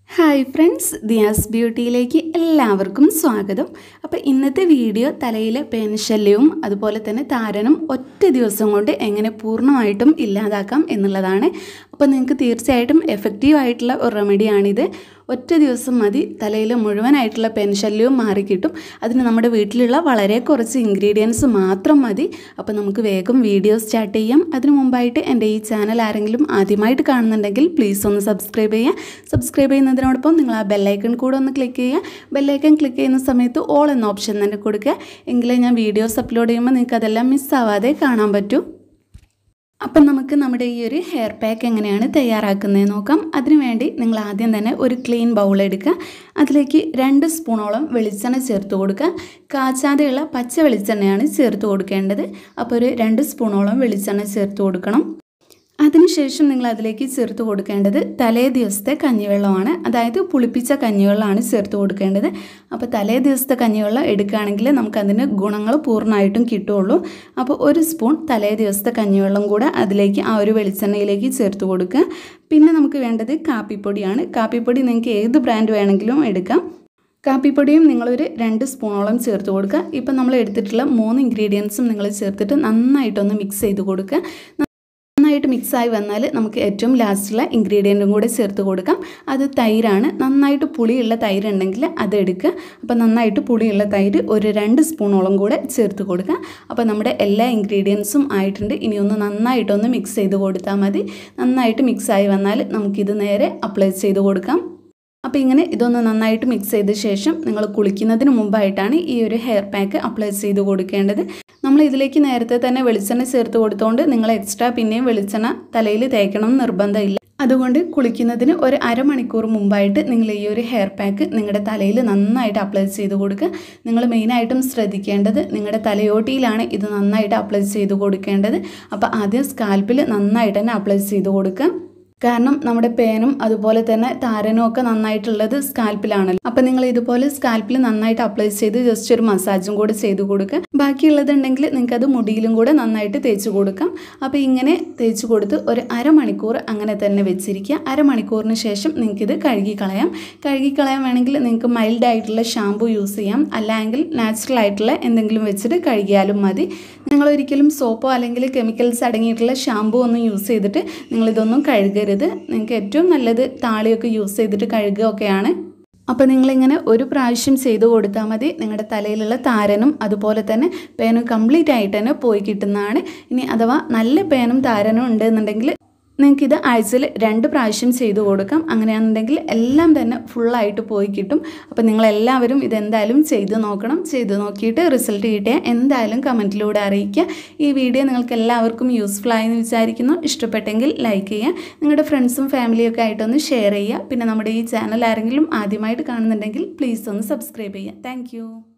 hi friends Diaz ബ്യൂട്ടിയിലേക്ക് എല്ലാവർക്കും സ്വാഗതം അപ്പോൾ ഇന്നത്തെ വീഡിയോ തലയിലെ പേൻശല്യവും അതുപോലെ തന്നെ താരനും ഒറ്റ ദിവസം കൊണ്ട് എങ്ങനെ പൂർണ്ണമായിട്ടും ഇല്ലാതാക്കാം എന്നുള്ളതാണ് അപ്പോൾ നിങ്ങൾക്ക് തീർച്ചയായിട്ടും എഫക്റ്റീവ് ആയിട്ടുള്ള ഒരു റെമഡിയാണിത് ഒറ്റ ദിവസം മതി തലയിൽ മുഴുവനായിട്ടുള്ള പെൻശല്യവും മാറിക്കിട്ടും അതിന് നമ്മുടെ വീട്ടിലുള്ള വളരെ കുറച്ച് ഇൻഗ്രീഡിയൻസ് മാത്രം മതി അപ്പോൾ നമുക്ക് വേഗം വീഡിയോ സ്റ്റാർട്ട് ചെയ്യാം അതിനു മുമ്പായിട്ട് എൻ്റെ ഈ ചാനൽ ആരെങ്കിലും ആദ്യമായിട്ട് കാണുന്നുണ്ടെങ്കിൽ പ്ലീസ് ഒന്ന് സബ്സ്ക്രൈബ് ചെയ്യുക സബ്സ്ക്രൈബ് ചെയ്യുന്നതിനോടൊപ്പം നിങ്ങൾ ആ ബെല്ലൈക്കൺ കൂടെ ഒന്ന് ക്ലിക്ക് ചെയ്യുക ബെല്ലൈക്കൺ ക്ലിക്ക് ചെയ്യുന്ന സമയത്ത് ഓൾ എന്ന ഓപ്ഷൻ തന്നെ കൊടുക്കുക എങ്കിലേ ഞാൻ വീഡിയോസ് അപ്ലോഡ് ചെയ്യുമ്പോൾ നിങ്ങൾക്ക് അതെല്ലാം മിസ്സാവാതെ കാണാൻ പറ്റൂ അപ്പം നമുക്ക് നമ്മുടെ ഈ ഒരു ഹെയർ പാക്ക് എങ്ങനെയാണ് തയ്യാറാക്കുന്നത് നോക്കാം അതിനുവേണ്ടി നിങ്ങൾ ആദ്യം തന്നെ ഒരു ക്ലീൻ ബൗൾ എടുക്കുക അതിലേക്ക് രണ്ട് സ്പൂണോളം വെളിച്ചെണ്ണ ചേർത്ത് കൊടുക്കുക കാച്ചാതെയുള്ള പച്ച വെളിച്ചെണ്ണയാണ് ചേർത്ത് കൊടുക്കേണ്ടത് അപ്പോൾ ഒരു രണ്ട് സ്പൂണോളം വെളിച്ചെണ്ണ ചേർത്ത് കൊടുക്കണം അതിനുശേഷം നിങ്ങൾ അതിലേക്ക് ചേർത്ത് കൊടുക്കേണ്ടത് തലേ ദിവസത്തെ കഞ്ഞിവെള്ളമാണ് അതായത് പുളിപ്പിച്ച കഞ്ഞിവെള്ളമാണ് ചേർത്ത് കൊടുക്കേണ്ടത് അപ്പോൾ തലേ ദിവസത്തെ കഞ്ഞിവെള്ളം എടുക്കുകയാണെങ്കിൽ നമുക്കതിന് ഗുണങ്ങൾ പൂർണ്ണമായിട്ടും കിട്ടുള്ളൂ അപ്പോൾ ഒരു സ്പൂൺ തലേ ദിവസത്തെ കഞ്ഞിവെള്ളം കൂടെ അതിലേക്ക് ആ ഒരു വെളിച്ചെണ്ണയിലേക്ക് ചേർത്ത് കൊടുക്കുക പിന്നെ നമുക്ക് വേണ്ടത് കാപ്പിപ്പൊടിയാണ് കാപ്പിപ്പൊടി നിങ്ങൾക്ക് ഏത് ബ്രാൻഡ് വേണമെങ്കിലും എടുക്കാം കാപ്പിപ്പൊടിയും നിങ്ങളൊരു രണ്ട് സ്പൂണോളം ചേർത്ത് കൊടുക്കുക ഇപ്പം നമ്മൾ എടുത്തിട്ടുള്ള മൂന്ന് ഇൻഗ്രീഡിയൻസും നിങ്ങൾ ചേർത്തിട്ട് നന്നായിട്ടൊന്ന് മിക്സ് ചെയ്ത് കൊടുക്കുക നന്നായിട്ട് മിക്സായി വന്നാൽ നമുക്ക് ഏറ്റവും ലാസ്റ്റുള്ള ഇൻഗ്രീഡിയൻറ്റും കൂടെ ചേർത്ത് കൊടുക്കാം അത് തൈരാണ് നന്നായിട്ട് പുളിയുള്ള തൈര് ഉണ്ടെങ്കിൽ അത് എടുക്കുക അപ്പോൾ നന്നായിട്ട് പുളിയുള്ള തൈര് ഒരു രണ്ട് സ്പൂണോളം കൂടെ ചേർത്ത് കൊടുക്കുക അപ്പോൾ നമ്മുടെ എല്ലാ ഇൻഗ്രീഡിയൻസും ആയിട്ടുണ്ട് ഇനി ഒന്ന് നന്നായിട്ടൊന്ന് മിക്സ് ചെയ്ത് കൊടുത്താൽ മതി നന്നായിട്ട് മിക്സായി വന്നാൽ നമുക്കിത് നേരെ അപ്ലൈ ചെയ്ത് കൊടുക്കാം അപ്പോൾ ഇങ്ങനെ ഇതൊന്ന് നന്നായിട്ട് മിക്സ് ചെയ്ത ശേഷം നിങ്ങൾ കുളിക്കുന്നതിന് മുമ്പായിട്ടാണ് ഈ ഒരു ഹെയർ പാക്ക് അപ്ലൈ ചെയ്ത് കൊടുക്കേണ്ടത് നമ്മൾ ഇതിലേക്ക് നേരത്തെ തന്നെ വെളിച്ചെണ്ണ ചേർത്ത് കൊടുത്തുകൊണ്ട് നിങ്ങൾ എക്സ്ട്രാ പിന്നെയും വെളിച്ചെണ്ണ തലയിൽ തേക്കണം നിർബന്ധമില്ല അതുകൊണ്ട് കുളിക്കുന്നതിന് ഒരു അരമണിക്കൂർ മുമ്പായിട്ട് നിങ്ങൾ ഈ ഒരു ഹെയർ പാക്ക് നിങ്ങളുടെ തലയിൽ നന്നായിട്ട് അപ്ലൈ ചെയ്ത് കൊടുക്കുക നിങ്ങൾ മെയിനായിട്ടും ശ്രദ്ധിക്കേണ്ടത് നിങ്ങളുടെ തലയോട്ടിയിലാണ് ഇത് നന്നായിട്ട് അപ്ലൈ ചെയ്ത് കൊടുക്കേണ്ടത് അപ്പോൾ ആദ്യം സ്കാൽപ്പിൽ നന്നായിട്ട് തന്നെ അപ്ലൈ ചെയ്ത് കൊടുക്കുക കാരണം നമ്മുടെ പേനും അതുപോലെ തന്നെ താരനും ഒക്കെ നന്നായിട്ടുള്ളത് സ്കാൽപ്പിലാണല്ലോ അപ്പം നിങ്ങൾ ഇതുപോലെ സ്കാൽപ്പിൽ നന്നായിട്ട് അപ്ലൈ ചെയ്ത് ജസ്റ്റ് ഒരു മസാജും കൂടെ ചെയ്ത് കൊടുക്കുക ബാക്കിയുള്ളതുണ്ടെങ്കിൽ നിങ്ങൾക്ക് അത് മുടിയിലും കൂടെ നന്നായിട്ട് തേച്ച് കൊടുക്കാം അപ്പോൾ ഇങ്ങനെ തേച്ച് കൊടുത്ത് ഒരു അരമണിക്കൂർ അങ്ങനെ തന്നെ വെച്ചിരിക്കുക അരമണിക്കൂറിന് ശേഷം നിങ്ങൾക്കിത് കഴുകി കളയാം കഴുകി കളയാൻ വേണമെങ്കിൽ നിങ്ങൾക്ക് മൈൽഡ് ആയിട്ടുള്ള ഷാമ്പു യൂസ് ചെയ്യാം അല്ലെങ്കിൽ നാച്ചുറൽ ആയിട്ടുള്ള എന്തെങ്കിലും വെച്ചിട്ട് കഴുകിയാലും മതി നിങ്ങൾ ഒരിക്കലും സോപ്പോ അല്ലെങ്കിൽ കെമിക്കൽസ് അടങ്ങിയിട്ടുള്ള ഷാമ്പു ഒന്നും യൂസ് ചെയ്തിട്ട് നിങ്ങളിതൊന്നും കഴുകരുത് നിങ്ങൾക്ക് ഏറ്റവും നല്ലത് താളിയൊക്കെ യൂസ് ചെയ്തിട്ട് കഴുകുകയൊക്കെയാണ് അപ്പോൾ നിങ്ങളിങ്ങനെ ഒരു പ്രാവശ്യം ചെയ്തു കൊടുത്താൽ മതി നിങ്ങളുടെ തലയിലുള്ള താരനും അതുപോലെ തന്നെ പേനും കംപ്ലീറ്റ് ആയിട്ട് തന്നെ പോയി കിട്ടുന്നതാണ് ഇനി അഥവാ നല്ല പേനും താരനും ഉണ്ടെന്നുണ്ടെങ്കിൽ നിങ്ങൾക്കിത് ആഴ്ചയിൽ രണ്ട് പ്രാവശ്യം ചെയ്തു കൊടുക്കാം അങ്ങനെയാണെന്നുണ്ടെങ്കിൽ എല്ലാം തന്നെ ഫുള്ളായിട്ട് പോയി കിട്ടും അപ്പോൾ നിങ്ങളെല്ലാവരും ഇതെന്തായാലും ചെയ്ത് നോക്കണം ചെയ്ത് നോക്കിയിട്ട് റിസൾട്ട് കിട്ടിയാൽ എന്തായാലും കമൻറ്റിലൂടെ അറിയിക്കുക ഈ വീഡിയോ നിങ്ങൾക്ക് എല്ലാവർക്കും യൂസ്ഫുൾ ആയെന്ന് വിചാരിക്കുന്നു ഇഷ്ടപ്പെട്ടെങ്കിൽ ലൈക്ക് ചെയ്യുക നിങ്ങളുടെ ഫ്രണ്ട്സും ഫാമിലിയൊക്കെ ആയിട്ടൊന്ന് ഷെയർ ചെയ്യുക പിന്നെ നമ്മുടെ ഈ ചാനൽ ആരെങ്കിലും ആദ്യമായിട്ട് കാണുന്നുണ്ടെങ്കിൽ പ്ലീസ് ഒന്ന് സബ്സ്ക്രൈബ് ചെയ്യുക താങ്ക്